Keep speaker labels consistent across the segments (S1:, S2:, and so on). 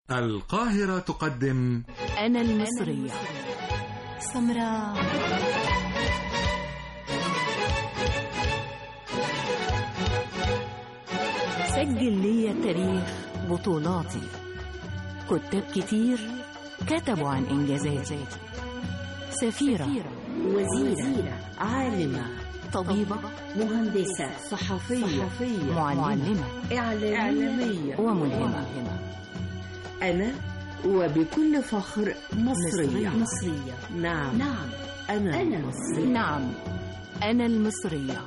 S1: القاهرة تقدم
S2: أنا المصرية سمراء سجل لي تاريخ بطولاتي كتاب كتير كتبوا عن إنجازاتي سفيرة
S3: وزيرة عالمة
S2: طبيبة
S3: مهندسة صحفية
S2: معلمة
S3: إعلامية
S2: وملهمة
S3: أنا وبكل فخر مصرية
S2: مصرية.
S3: مصرية نعم نعم أنا أنا مصرية
S2: نعم أنا المصرية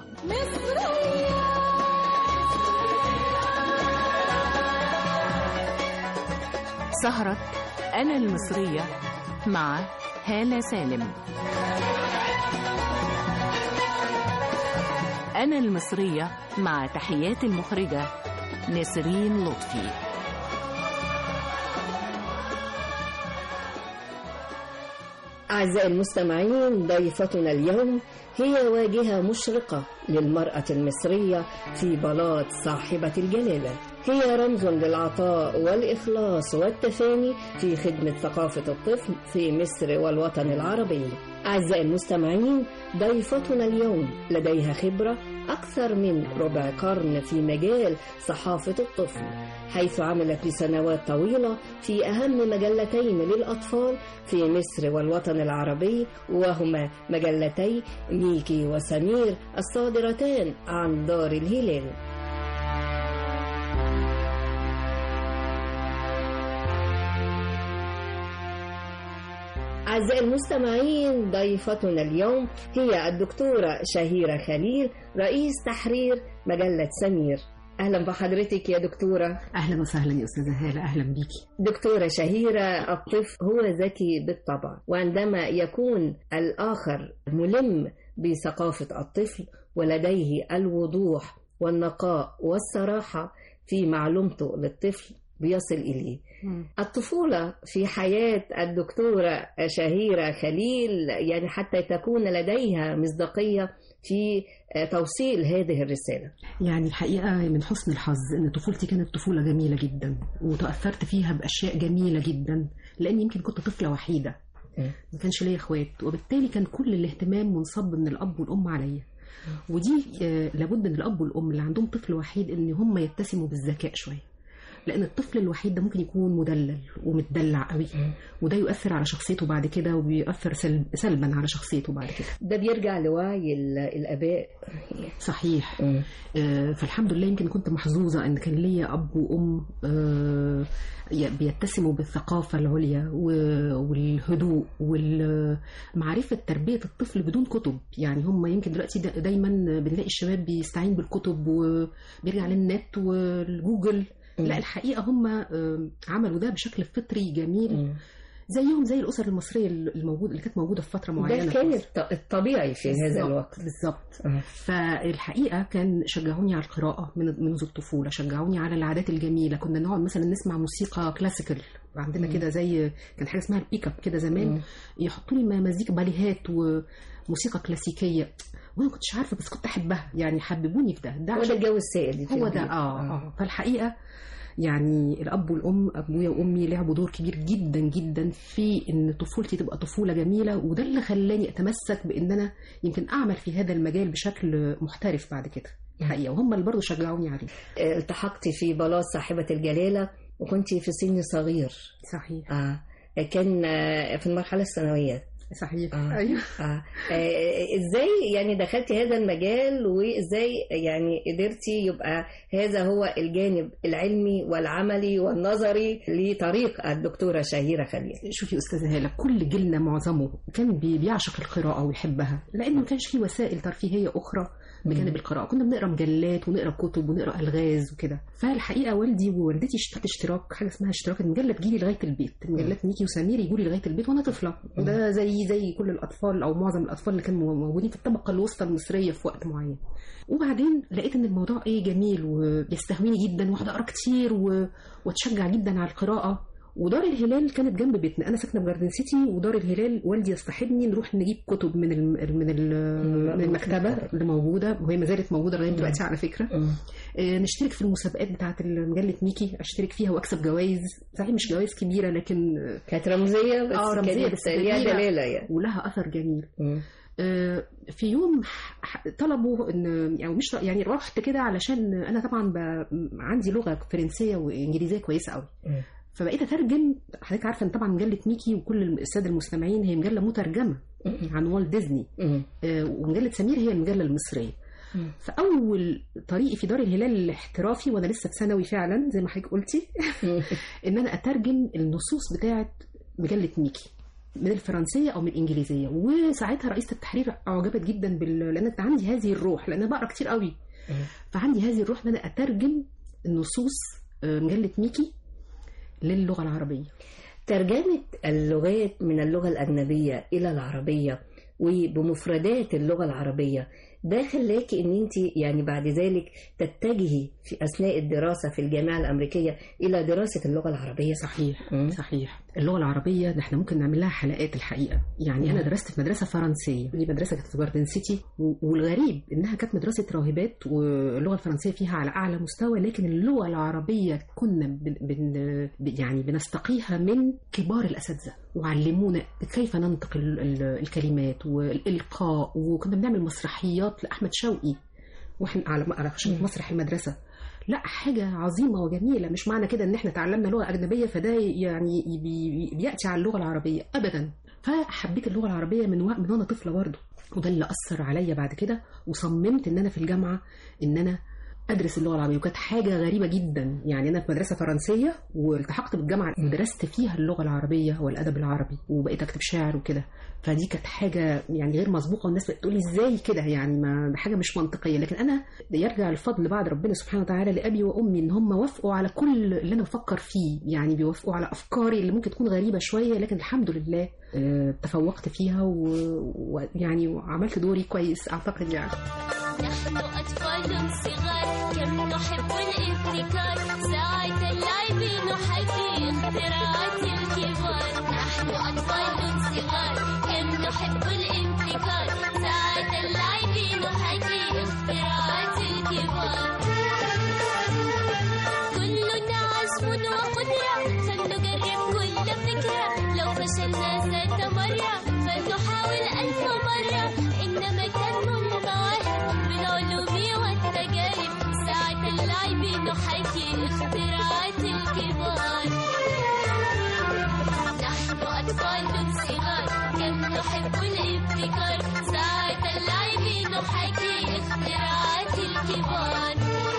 S2: سهرة أنا المصرية مع هالة سالم أنا المصرية مع تحيات المخرجة نسرين لطفي
S4: أعزائي المستمعين ضيفتنا اليوم هي واجهة مشرقة للمرأة المصرية في بلاط صاحبة الجلالة هي رمز للعطاء والإخلاص والتفاني في خدمة ثقافة الطفل في مصر والوطن العربي أعزائي المستمعين ضيفتنا اليوم لديها خبرة أكثر من ربع قرن في مجال صحافة الطفل حيث عملت لسنوات طويلة في أهم مجلتين للأطفال في مصر والوطن العربي وهما مجلتي ميكي وسمير الصادرتان عن دار الهلال أعزائي المستمعين ضيفتنا اليوم هي الدكتورة شهيرة خليل رئيس تحرير مجلة سمير أهلا بحضرتك يا دكتورة
S5: اهلا وسهلا يا استاذه هاله اهلا بيكي
S4: دكتورة شهيرة الطفل هو ذكي بالطبع وعندما يكون الآخر ملم بثقافة الطفل ولديه الوضوح والنقاء والصراحة في معلومته للطفل بيصل إليه الطفولة في حياة الدكتورة شهيرة خليل يعني حتى تكون لديها مصداقية في توصيل هذه الرسالة
S5: يعني الحقيقه من حسن الحظ ان طفولتي كانت طفوله جميله جدا وتاثرت فيها باشياء جميله جدا لان يمكن كنت طفله وحيده ما كانش ليا اخوات وبالتالي كان كل الاهتمام منصب من الاب والام عليا ودي آه، لابد من الاب والام اللي عندهم طفل وحيد ان هم يتسموا بالذكاء شويه لان الطفل الوحيد ده ممكن يكون مدلل ومتدلع قوي وده يؤثر على شخصيته بعد كده وبيؤثر سلب سلبا على شخصيته بعد كده
S4: ده بيرجع لوعي ال- الآباء
S5: صحيح آه، فالحمد لله يمكن كنت محظوظة إن كان ليا أب وأم آه، ي- بيتسموا بالثقافة العليا و- والهدوء ومعرفة تربية الطفل بدون كتب يعني هم يمكن دلوقتي دا- دايما بنلاقي الشباب بيستعين بالكتب وبيرجع للنت والجوجل لا الحقيقة هم آه، عملوا ده بشكل فطري جميل زيهم زي الأسر المصرية الموجودة اللي كانت موجودة في فترة معينة
S4: ده
S5: في
S4: كان
S5: مصر.
S4: الط- الطبيعي في هذا
S5: بالظبط،
S4: الوقت
S5: بالظبط
S4: آه.
S5: فالحقيقه كان شجعوني على القراءه من منذ الطفوله شجعوني على العادات الجميله كنا نقعد مثلا نسمع موسيقى كلاسيكال عندنا كده زي كان حاجه اسمها البيك اب كده زمان يحطوا لي مزيكا باليهات وموسيقى كلاسيكيه وانا ما كنتش عارفه بس كنت احبها يعني حببوني في ده ده
S4: هو ده
S5: عشان
S4: الجو السائد في
S5: هو
S4: البيت.
S5: ده اه اه فالحقيقه يعني الاب والام ابويا وامي لعبوا دور كبير جدا جدا في ان طفولتي تبقى طفوله جميله وده اللي خلاني اتمسك بان انا يمكن اعمل في هذا المجال بشكل محترف بعد كده الحقيقه وهم اللي برضه شجعوني عليه
S4: التحقتي في بلاط صاحبة الجلالة وكنت في سن صغير
S5: صحيح
S4: آه. كان آه، في المرحلة الثانوية
S5: صحيح
S4: آه.
S5: ايوه
S4: آه. آه. ازاي يعني دخلتي هذا المجال وازاي يعني قدرتي يبقى هذا هو الجانب العلمي والعملي والنظري لطريق الدكتورة شهيرة خليل
S5: شوفي استاذه هاله كل جيلنا معظمه كان بي- بيعشق القراءه ويحبها لان ما كانش في وسائل ترفيهيه اخرى بجانب القراءه كنا بنقرا مجلات ونقرا كتب ونقرا الغاز وكده فالحقيقه والدي ووالدتي اشترت اشتراك حاجه اسمها اشتراك المجله تجيلي لغايه البيت مجلات ميكي وسمير يجوا لي لغايه البيت وانا طفله وده زي زي كل الاطفال او معظم الاطفال اللي كانوا موجودين في الطبقه الوسطى المصريه في وقت معين وبعدين لقيت ان الموضوع ايه جميل وبيستهويني جدا واقعد اقرا كتير و... واتشجع جدا على القراءه ودار الهلال كانت جنب بيتنا انا ساكنه في جاردن سيتي ودار الهلال والدي يصطحبني نروح نجيب كتب من ال من ال من المكتبه اللي موجوده وهي ما زالت موجوده لغايه دلوقتي على فكره آه، نشترك في المسابقات بتاعه مجله ميكي اشترك فيها واكسب جوائز صحيح مش جوائز كبيره لكن آه،
S4: كانت رمزيه بس
S5: آه، رمزية
S4: كانت
S5: بس
S4: ليها
S5: جميلة.
S4: دلاله يعني
S5: ولها اثر جميل
S4: مم.
S5: آه، في يوم ح- ح- طلبوا ان يعني مش يعني رحت كده علشان انا طبعا ب... عندي لغه فرنسيه وانجليزيه كويسه قوي
S4: مم.
S5: فبقيت اترجم حضرتك عارفه ان طبعا مجله ميكي وكل الساده المستمعين هي مجله مترجمه عن والت ديزني
S4: مم.
S5: آه، ومجله سمير هي المجله المصريه
S4: مم.
S5: فاول طريقي في دار الهلال الاحترافي وانا لسه في ثانوي فعلا زي ما حضرتك قلتي ان انا اترجم النصوص بتاعه مجله ميكي من الفرنسيه او من الانجليزيه وساعتها رئيسه التحرير اعجبت جدا بال لان أنا عندي هذه الروح لان أنا بقرا كتير قوي فعندي هذه الروح ان انا اترجم النصوص آه، مجله ميكي للغه العربيه
S4: ترجمة اللغات من اللغة الأجنبية إلى العربية وبمفردات اللغة العربية ده خلاكي ان انت يعني بعد ذلك تتجهي في اثناء الدراسه في الجامعه الامريكيه الى دراسه اللغه العربيه
S5: صحيح
S4: مم.
S5: صحيح اللغه العربيه ده احنا ممكن نعمل لها حلقات الحقيقه يعني انا
S4: مم.
S5: درست في مدرسه فرنسيه دي مدرسه كانت في جاردن سيتي و- والغريب انها كانت مدرسه راهبات واللغه الفرنسيه فيها على اعلى مستوى لكن اللغه العربيه كنا بن بن يعني بنستقيها من كبار الاساتذه وعلمونا كيف ننطق ال- ال- الكلمات والالقاء وكنا بنعمل مسرحيات لاحمد شوقي واحنا على على خشبه
S4: مم.
S5: مسرح المدرسه لا حاجة عظيمة وجميلة مش معنى كده ان احنا تعلمنا لغة أجنبية فده يعني بي- بيأتي على اللغة العربية أبدا فحبيت اللغة العربية من وق- من وانا طفلة برضه وده اللي أثر عليا بعد كده وصممت ان انا في الجامعة ان انا ادرس اللغه العربيه وكانت حاجه غريبه جدا يعني انا في مدرسه فرنسيه والتحقت بالجامعه درست فيها اللغه العربيه والادب العربي وبقيت اكتب شعر وكده فدي كانت حاجه يعني غير مسبوقه والناس بتقولي ازاي كده يعني ما ده حاجه مش منطقيه لكن انا يرجع الفضل بعد ربنا سبحانه وتعالى لابي وامي ان هم وافقوا على كل اللي انا بفكر فيه يعني بيوافقوا على افكاري اللي ممكن تكون غريبه شويه لكن الحمد لله آه، تفوقت فيها و- ويعني وعملت دوري كويس اعتقد يعني
S6: نحن أطفال صغار كم نحب الابتكار ساعة اللعب نحكي اختراعات الكبار نحن أطفال صغار كم نحب الابتكار ساعة اللعب نحكي اختراعات الكبار كلنا عزم وقدرة فلنجرب كل فكرة لو فشلنا ذات مرة فلنحاول ألف مرة إنما تنمو المواهب بالعلوم والتجارب ساعة اللعب نحكي اختراعات الكبار نحن أطفال صغار كم نحب الابتكار ساعة اللعب نحكي اختراعات الكبار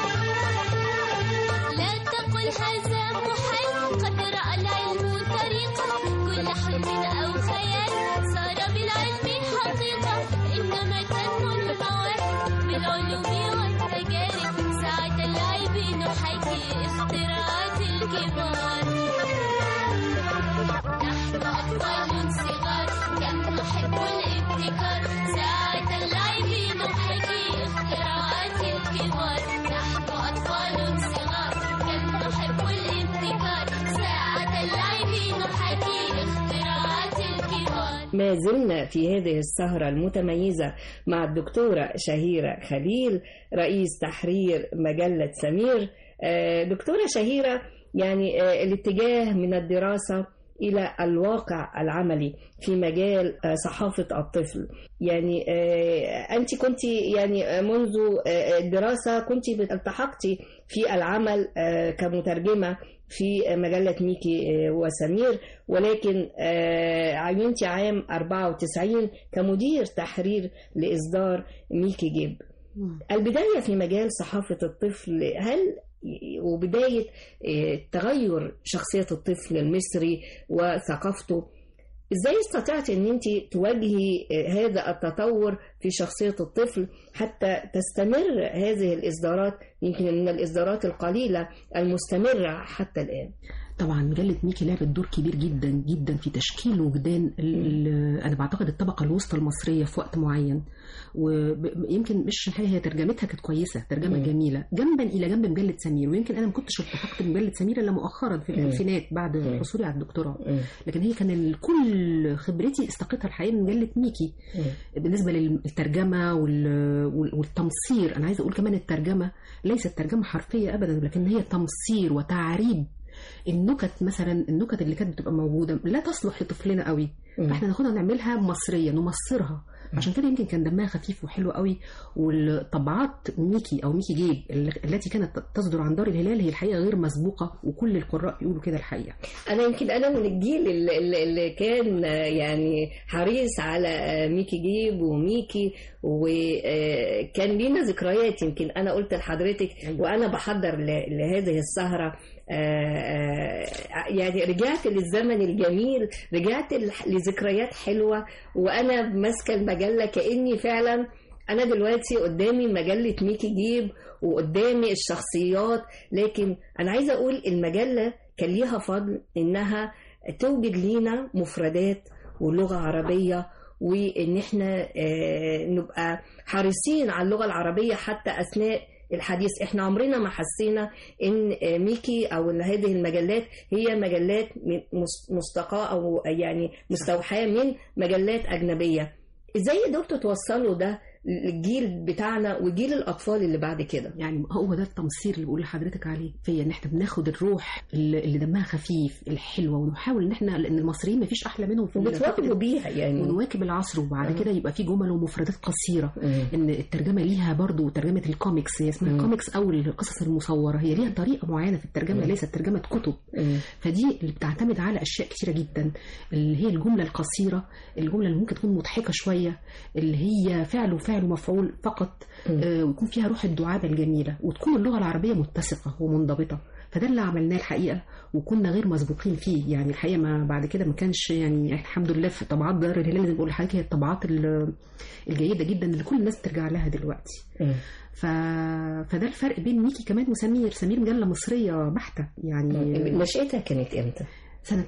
S6: لا تقل هذا محال قد رأى العلم طريقة كل حلم أو خيال صار بالعلم حقيقة إنما تنمو المواهب بالعلوم والتجارب ساعة اللعب نحكي اختراعات الكبار نحن أطفال صغار كم نحب الابتكار ساعة اللعب نحكي اختراعات الكبار نحن أطفال صغار كم نحب الابتكار ساعة اللعب نحكي اختراعات الكبار
S4: ما زلنا في هذه السهرة المتميزة مع الدكتورة شهيرة خليل رئيس تحرير مجلة سمير آه، دكتورة شهيرة يعني آه، الاتجاه من الدراسة إلى الواقع العملي في مجال آه، صحافة الطفل يعني آه، أنت كنت يعني آه، منذ آه، الدراسة كنت التحقتي في العمل آه، كمترجمة في مجلة ميكي آه، وسمير ولكن آه، عينتي عام 94 كمدير تحرير لإصدار ميكي جيب البداية في مجال صحافة الطفل هل وبداية آه، تغير شخصية الطفل المصري وثقافته ازاي استطعت ان انت تواجهي آه، هذا التطور في شخصية الطفل حتى تستمر هذه الإصدارات يمكن من الإصدارات القليلة المستمرة حتى الآن
S5: طبعا مجلة ميكي لعبت دور كبير جدا جدا في تشكيل وجدان ال- ال- أنا بعتقد الطبقة الوسطى المصرية في وقت معين ويمكن مش الحقيقة هي ترجمتها كانت كويسة ترجمة
S4: مم.
S5: جميلة جنبا إلى جنب مجلة سمير ويمكن أنا ما كنتش التحقت بمجلة سمير إلا مؤخرا في
S4: مم.
S5: الألفينات بعد
S4: مم.
S5: حصولي على الدكتوراه
S4: مم.
S5: لكن هي كان ال- كل خبرتي استقيتها الحقيقة من مجلة ميكي
S4: مم.
S5: بالنسبه للترجمه وال- وال- والتمصير انا عايزه اقول كمان الترجمه ليست ترجمه حرفيه ابدا لكن هي تمصير وتعريب النكت مثلا النكت اللي كانت بتبقى موجوده لا تصلح لطفلنا قوي
S4: مم.
S5: فاحنا ناخدها نعملها مصريه نمصرها عشان كده يمكن كان دمها خفيف وحلو قوي والطبعات ميكي او ميكي جيب ال- التي كانت تصدر عن دار الهلال هي الحقيقه غير مسبوقه وكل القراء يقولوا كده الحقيقه
S4: انا يمكن انا من الجيل اللي, اللي- اللي كان آه، يعني حريص على آه، ميكي جيب وميكي وكان لينا ذكريات يمكن انا قلت لحضرتك
S5: أيوة.
S4: وانا بحضر ل- لهذه السهره آه، آه، يعني رجعت للزمن الجميل رجعت لح- لذكريات حلوه وانا ماسكه المجله كاني فعلا انا دلوقتي قدامي مجله ميكي جيب وقدامي الشخصيات لكن انا عايزه اقول المجله كان ليها فضل انها توجد لينا مفردات ولغه عربيه وان احنا آه، نبقى حريصين على اللغه العربيه حتى اثناء الحديث احنا عمرنا ما حسينا ان آه، ميكي او ان هذه المجلات هي مجلات من- مس- مستقاه او يعني مستوحاه من مجلات اجنبيه ازاي قدرتوا توصلوا ده للجيل بتاعنا وجيل الاطفال اللي بعد كده
S5: يعني هو ده التمصير اللي بقول لحضرتك عليه في ان احنا بناخد الروح اللي اللي دمها خفيف الحلوه ونحاول ان احنا لان المصريين ما فيش احلى منهم في
S4: وبتواكبوا بيها يعني
S5: ونواكب العصر وبعد
S4: آه.
S5: كده يبقى في جمل ومفردات قصيره
S4: مم.
S5: ان الترجمه ليها برضو ترجمه الكوميكس هي اسمها
S4: مم.
S5: الكوميكس او القصص المصوره هي ليها طريقه معينه في الترجمه
S4: مم.
S5: ليست ترجمه كتب
S4: مم.
S5: فدي اللي بتعتمد على اشياء كثيره جدا اللي هي الجمله القصيره الجمله اللي ممكن تكون مضحكه شويه اللي هي فعل وفعل ومفعول فقط
S4: مم.
S5: آه ويكون فيها روح الدعابه الجميله وتكون اللغه العربيه متسقه ومنضبطه فده اللي عملناه الحقيقه وكنا غير مسبوقين فيه يعني الحقيقه ما بعد كده ما كانش يعني الحمد لله في طبعات دار الهلال زي ما بقول لحضرتك هي الطبعات ال- الجيده جدا اللي كل الناس ترجع لها دلوقتي
S4: مم.
S5: ف... فده الفرق بين ميكي كمان وسمير سمير مجله مصريه بحته يعني
S4: نشأتها كانت امتى؟
S5: سنة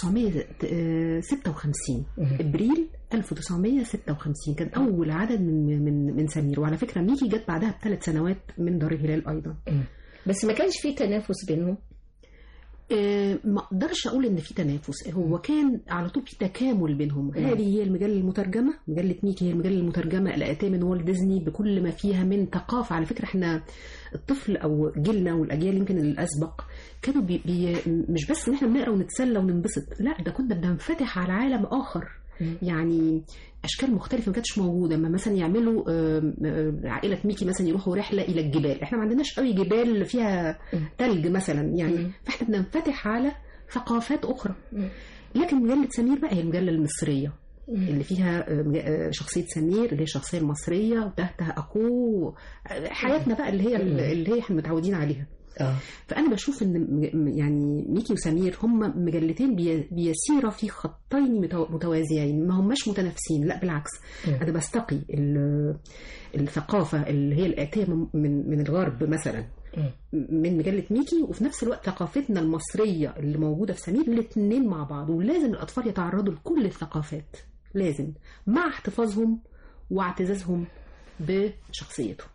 S5: 1956
S4: مم.
S5: ابريل 1956 كان اول عدد من من من سمير وعلى فكره ميكي جت بعدها بثلاث سنوات من دار الهلال ايضا
S4: بس ما كانش في تنافس بينهم
S5: آه، ما اقدرش اقول ان في تنافس هو كان على طول في تكامل بينهم هذه هي المجله المترجمه مجله ميكي هي المجله المترجمه الاتيه من والت ديزني بكل ما فيها من ثقافه على فكره احنا الطفل او جيلنا والاجيال يمكن الاسبق كانوا بي بي مش بس ان احنا بنقرا ونتسلى وننبسط لا ده كنا بننفتح على عالم اخر يعني اشكال مختلفه ما كانتش موجوده اما مثلا يعملوا آم، آم، عائله ميكي مثلا يروحوا رحله الى الجبال احنا ما عندناش قوي جبال فيها ثلج مثلا يعني
S4: مم.
S5: فاحنا بننفتح على ثقافات اخرى
S4: مم.
S5: لكن مجله سمير بقى هي المجله المصريه اللي فيها آه، مج- آه، شخصيه سمير اللي هي الشخصيه المصريه وتحتها اخوه آه، حياتنا بقى اللي هي اللي هي احنا متعودين عليها
S4: اه
S5: فانا بشوف ان م- يعني ميكي وسمير هم مجلتين بي- بيسيرا في خطين متو- متوازيين ما هماش متنافسين لا بالعكس
S4: مم.
S5: انا بستقي ال- الثقافه اللي هي الاتيه من من من الغرب مثلا
S4: مم.
S5: من مجله ميكي وفي نفس الوقت ثقافتنا المصريه اللي موجوده في سمير الاثنين مع بعض ولازم الاطفال يتعرضوا لكل الثقافات لازم مع احتفاظهم واعتزازهم بشخصيتهم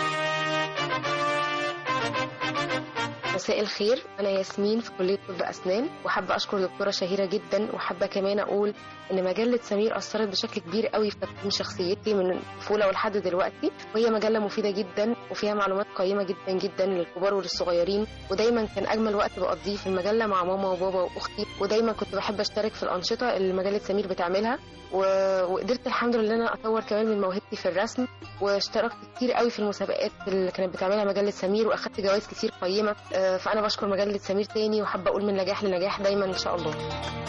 S7: مساء الخير أنا ياسمين في كلية طب أسنان وحابة أشكر دكتورة شهيرة جدا وحابة كمان أقول إن مجلة سمير أثرت بشكل كبير قوي في تكوين شخصيتي من الطفولة ولحد دلوقتي وهي مجلة مفيدة جدا وفيها معلومات قيمة جدا جدا للكبار وللصغيرين ودايما كان أجمل وقت بقضيه في المجلة مع ماما وبابا وأختي ودايما كنت بحب أشترك في الأنشطة اللي مجلة سمير بتعملها و... وقدرت الحمد لله إن أنا أطور كمان من موهبتي في الرسم واشتركت كتير قوي في المسابقات اللي كانت بتعملها مجله سمير واخدت جوائز كتير قيمه آه، فانا بشكر مجله سمير تاني وحابه اقول من نجاح لنجاح دايما ان شاء الله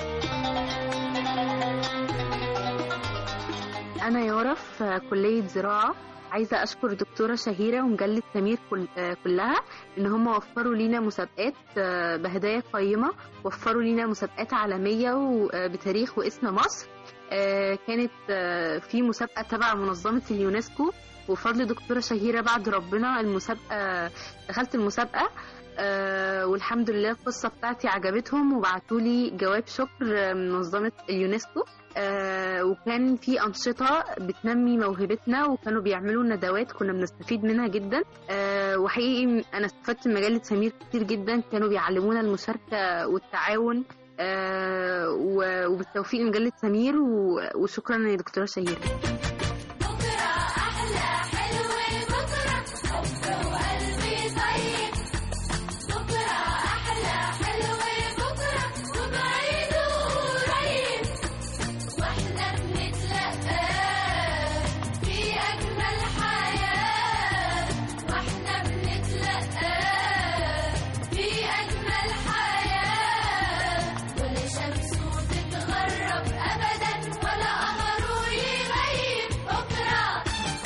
S8: أنا يارا في كلية زراعة عايزة أشكر دكتورة شهيرة ومجلة سمير كل آه، كلها إن هم وفروا لينا مسابقات آه، بهدايا قيمة وفروا لينا مسابقات عالمية وبتاريخ واسم مصر آه، كانت آه، في مسابقة تبع منظمة اليونسكو وفضل دكتورة شهيرة بعد ربنا المسابقة دخلت المسابقة آه، والحمد لله القصة بتاعتي عجبتهم وبعتوا لي جواب شكر من منظمة اليونسكو آه، وكان في أنشطة بتنمي موهبتنا وكانوا بيعملوا ندوات كنا بنستفيد منها جدا آه، وحقيقي أنا استفدت من مجلة سمير كتير جدا كانوا بيعلمونا المشاركة والتعاون آه، و- وبالتوفيق لمجلة سمير و- وشكرا يا دكتورة شهير
S6: بكرة أحلى حلو بكرة حب وقلبي طيب بكرة أحلى حلو بكرة وبعيد وقريب وإحنا بنتلقى في أجمل حياة وإحنا بنتلقى في أجمل حياة ولا شمسه تتغرب أبدا ولا قمره يغيب بكرة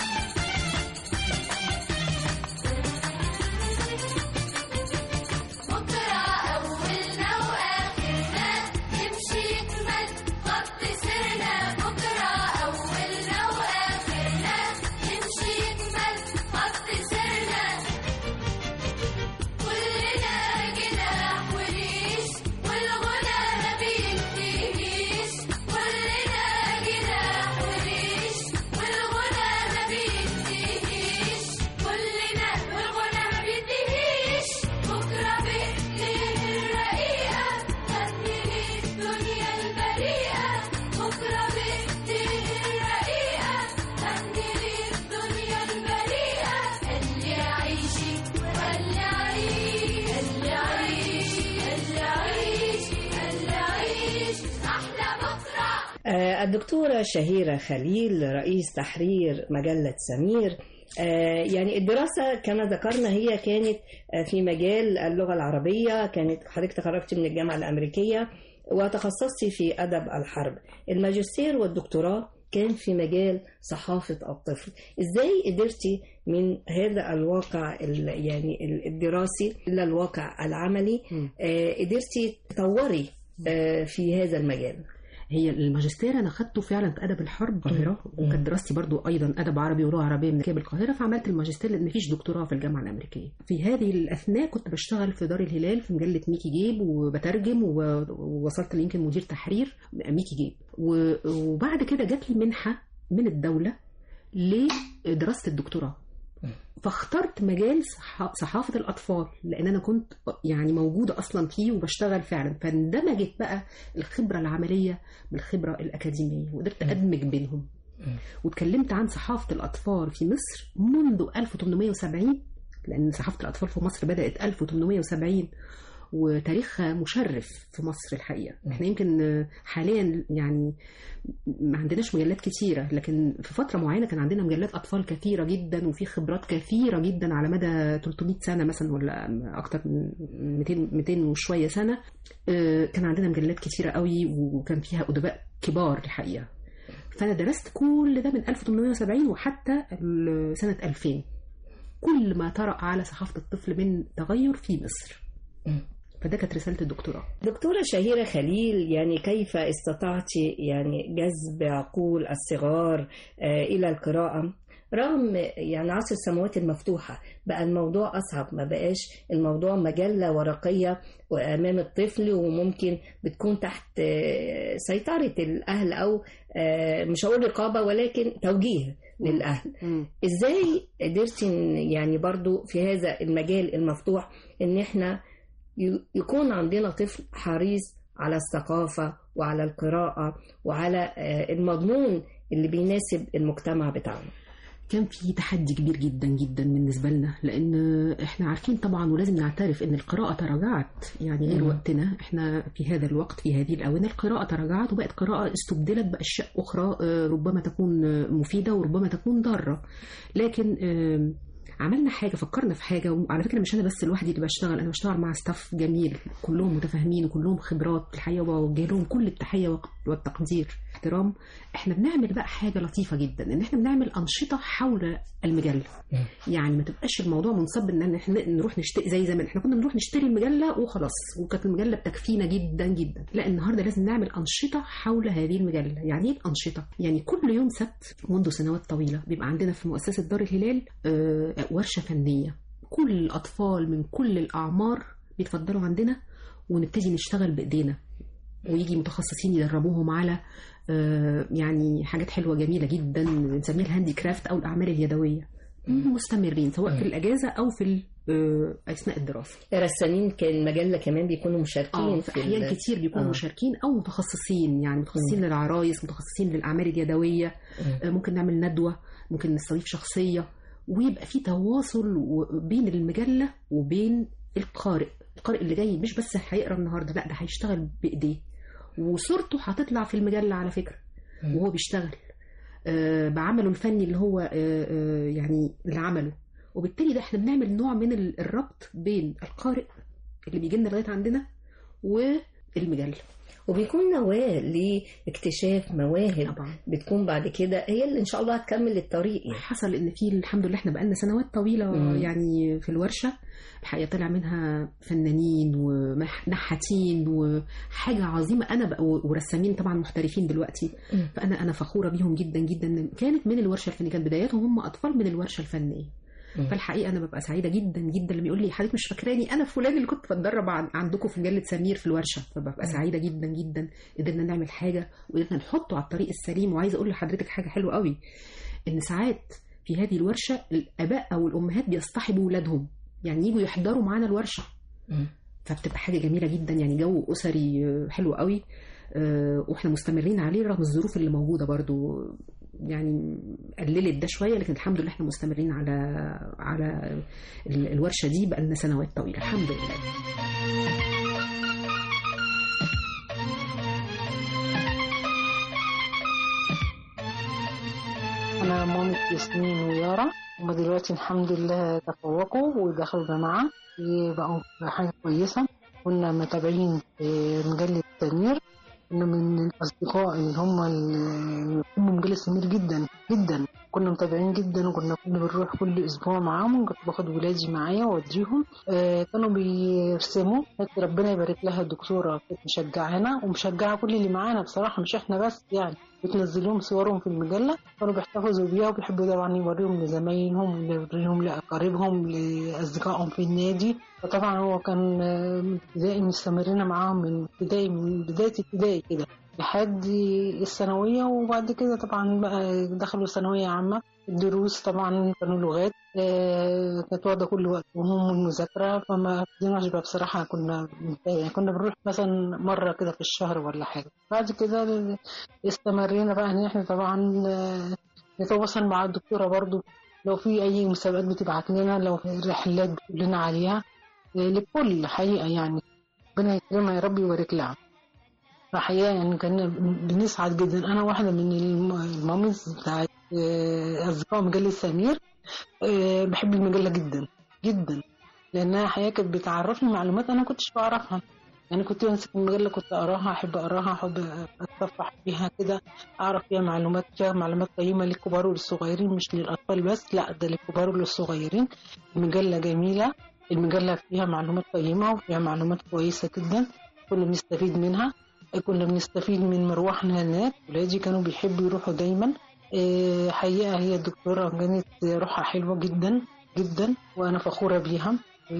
S6: بكرة أولنا وآخرنا يمشي يكمل خط سيرنا بكرة أولنا وآخرنا يمشي يكمل خط سيرنا كلنا جناح وريش والغنى ما بينتهيش كلنا جناح وريش والغنى ما بينتهيش كلنا والغنى ما بينتهيش بكرة بإيديه الرقيقة غني للدنيا البريئة بكرة بإيديه الرقيقة غني للدنيا البريئة اللي يعيشي واللي يعيش اللي يعيش اللي يعيش اللي يعيش أحلى بكرة
S4: آه، الدكتورة شهيرة خليل رئيس تحرير مجلة سمير آه، يعني الدراسة كما ذكرنا هي كانت آه، في مجال اللغة العربية كانت حضرتك تخرجت من الجامعة الأمريكية وتخصصت في أدب الحرب الماجستير والدكتوراه كان في مجال صحافة الطفل إزاي قدرتي من هذا الواقع ال- يعني ال- الدراسي إلى الواقع العملي
S5: مم.
S4: آه، قدرتي تطوري آه، في هذا المجال
S5: هي الماجستير انا خدته فعلا في ادب الحرب القاهره
S4: مم.
S5: وكانت دراستي برضو ايضا ادب عربي ولغه عربيه من كتاب القاهره فعملت الماجستير لان مفيش دكتوراه في الجامعه الامريكيه في هذه الاثناء كنت بشتغل في دار الهلال في مجله ميكي جيب وبترجم و- ووصلت يمكن مدير تحرير ميكي جيب و- وبعد كده جات لي منحه من الدوله لدراسه الدكتوراه فاخترت مجال صح- صحافة الأطفال لأن أنا كنت يعني موجودة أصلا فيه وبشتغل فعلا فاندمجت بقى الخبرة العملية بالخبرة الأكاديمية وقدرت أدمج بينهم واتكلمت عن صحافة الأطفال في مصر منذ 1870 لأن صحافة الأطفال في مصر بدأت 1870 وتاريخها مشرف في مصر الحقيقة احنا يمكن حاليا يعني ما عندناش مجلات كتيرة لكن في فترة معينة كان عندنا مجلات أطفال كثيرة جدا وفي خبرات كثيرة جدا على مدى 300 سنة مثلا ولا أكتر من 200 200 وشوية سنة آه، كان عندنا مجلات كتيرة قوي وكان فيها أدباء كبار الحقيقة فأنا درست كل ده من 1870 وحتى ال- سنة 2000 كل ما طرأ على صحافة الطفل من تغير في مصر فده كانت رسالة الدكتوراه
S4: دكتورة شهيرة خليل يعني كيف استطعت يعني جذب عقول الصغار آه، إلى القراءة رغم يعني عصر السماوات المفتوحة بقى الموضوع أصعب ما بقاش الموضوع مجلة ورقية أمام الطفل وممكن بتكون تحت آه، سيطرة الأهل أو آه، مش هقول رقابة ولكن توجيه للأهل ازاي قدرتي إن يعني برضو في هذا المجال المفتوح ان احنا ي- يكون عندنا طفل حريص على الثقافة وعلى القراءة وعلى آه، المضمون اللي بيناسب المجتمع بتاعنا
S5: كان في تحدي كبير جدا جدا بالنسبه لنا لان احنا عارفين طبعا ولازم نعترف ان القراءه تراجعت يعني غير
S4: مم.
S5: وقتنا احنا في هذا الوقت في هذه الاونه القراءه تراجعت وبقت قراءه استبدلت باشياء اخرى آه، ربما تكون آه، مفيده وربما تكون ضاره لكن آم، عملنا حاجه فكرنا في حاجه وعلى فكره مش انا بس لوحدي اللي بشتغل انا بشتغل مع ستاف جميل كلهم متفاهمين وكلهم خبرات الحقيقه وبوجه لهم كل التحيه والتقدير احترام احنا بنعمل بقى حاجه لطيفه جدا ان احنا بنعمل انشطه حول المجله يعني ما تبقاش الموضوع منصب ان احنا نروح نشتري زي زمان احنا كنا بنروح نشتري المجله وخلاص وكانت المجله بتكفينا جدا جدا لا النهارده لازم نعمل انشطه حول هذه المجله يعني ايه الانشطه يعني كل يوم سبت منذ سنوات طويله بيبقى عندنا في مؤسسه دار الهلال آه، ورشه فنيه كل الأطفال من كل الأعمار بيتفضلوا عندنا ونبتدي نشتغل بإيدينا ويجي متخصصين يدربوهم على آه، يعني حاجات حلوة جميلة جدا بنسميها الهاندي كرافت أو الأعمال اليدوية مستمرين سواء في الأجازة أو في ال- آه، أثناء الدراسة
S4: رسامين كان مجلة كمان بيكونوا مشاركين
S5: اه في احيان
S4: ال-
S5: كتير بيكونوا
S4: آه.
S5: مشاركين او متخصصين يعني متخصصين للعرايس متخصصين للاعمال اليدويه آه، ممكن نعمل ندوه ممكن نستضيف شخصيه ويبقى في تواصل و- بين المجله وبين القارئ القارئ اللي جاي مش بس هيقرا النهارده لا ده هيشتغل بايديه وصورته هتطلع في المجله على فكره وهو بيشتغل آه، بعمله الفني اللي هو آه، آه، يعني اللي عمله وبالتالي ده احنا بنعمل نوع من ال- الربط بين القارئ اللي بيجي لنا لغايه عندنا والمجله
S4: وبيكون نواة لاكتشاف مواهب
S5: طبعا
S4: بتكون بعد كده هي اللي ان شاء الله هتكمل الطريق يعني
S5: حصل ان في الحمد لله احنا بقالنا سنوات طويله
S4: مم.
S5: يعني في الورشه الحقيقه طلع منها فنانين ونحاتين وحاجه عظيمه انا بقى ورسامين طبعا محترفين دلوقتي
S4: مم.
S5: فانا انا فخوره بيهم جدا جدا كانت من الورشه الفنيه كانت بداياتهم هم اطفال من الورشه الفنيه
S4: مم.
S5: فالحقيقه انا ببقى سعيده جدا جدا لما يقول لي حضرتك مش فاكراني انا فلان اللي كنت بتدرب عن- عندكم في مجله سمير في الورشه فببقى سعيده جدا جدا قدرنا نعمل حاجه وقدرنا نحطه على الطريق السليم وعايزه اقول لحضرتك حاجه حلوه قوي ان ساعات في هذه الورشه الاباء او الامهات بيصطحبوا اولادهم يعني يجوا يحضروا معانا الورشه
S4: مم.
S5: فبتبقى حاجه جميله جدا يعني جو اسري آه، حلو قوي آه، واحنا مستمرين عليه رغم الظروف اللي موجوده برضو يعني قللت ده شويه لكن الحمد لله احنا مستمرين على على ال- الورشه دي بقالنا سنوات طويله الحمد لله
S9: أنا مامة ياسمين ويارا هما دلوقتي الحمد لله تفوقوا ودخلوا جامعة بقوا حاجة كويسة كنا متابعين في مجلة سمير كنا من الأصدقاء اللي هم اللي بيحبوا مجلة سمير جدا جدا كنا متابعين جدا وكنا كنا بنروح كل أسبوع معاهم كنت باخد ولادي معايا وأوديهم آه كانوا بيرسموا كانت ربنا يبارك لها الدكتورة كانت مشجعانا ومشجعة كل اللي معانا بصراحة مش احنا بس يعني بتنزلهم صورهم في المجلة كانوا بيحتفظوا بيها وبيحبوا طبعا يوريهم لزمايلهم يوريهم لأقاربهم لأصدقائهم في النادي فطبعا هو كان آه، من ابتدائي مستمرين معاهم من ابتدائي من بداية ابتدائي كده لحد الثانوية وبعد كده طبعا بقى دخلوا ثانوية عامة الدروس طبعا كانوا لغات آه، كانت واخدة كل وقتهم المذاكرة فما فضلناش بقى بصراحة كنا يعني كنا بنروح مثلا مرة كده في الشهر ولا حاجة بعد كده استمرينا بقى ان احنا طبعا آه، نتواصل مع الدكتورة برضو لو في اي مسابقات بتبعت لنا لو في رحلات بتقول لنا عليها آه، لكل حقيقة يعني ربنا يكرمها يا رب ويبارك لها فحقيقة يعني كنا بنسعد جدا أنا واحدة من الم- المامز بتاعت آه، أصدقاء مجلة سمير آه، بحب المجلة جدا جدا لأنها حقيقة كانت بتعرفني معلومات أنا كنتش بعرفها يعني كنت بمسك المجلة كنت أقراها أحب أقراها أحب أتصفح فيها كده أعرف فيها معلومات فيها معلومات قيمة للكبار وللصغيرين مش للأطفال بس لا ده للكبار وللصغيرين المجلة جميلة المجلة فيها معلومات قيمة وفيها معلومات كويسة جدا كنا بنستفيد منها كنا بنستفيد من مروحنا هناك ولادي كانوا بيحبوا يروحوا دايما إيه، حقيقة هي الدكتورة كانت روحها حلوة جدا جدا وأنا فخورة بيها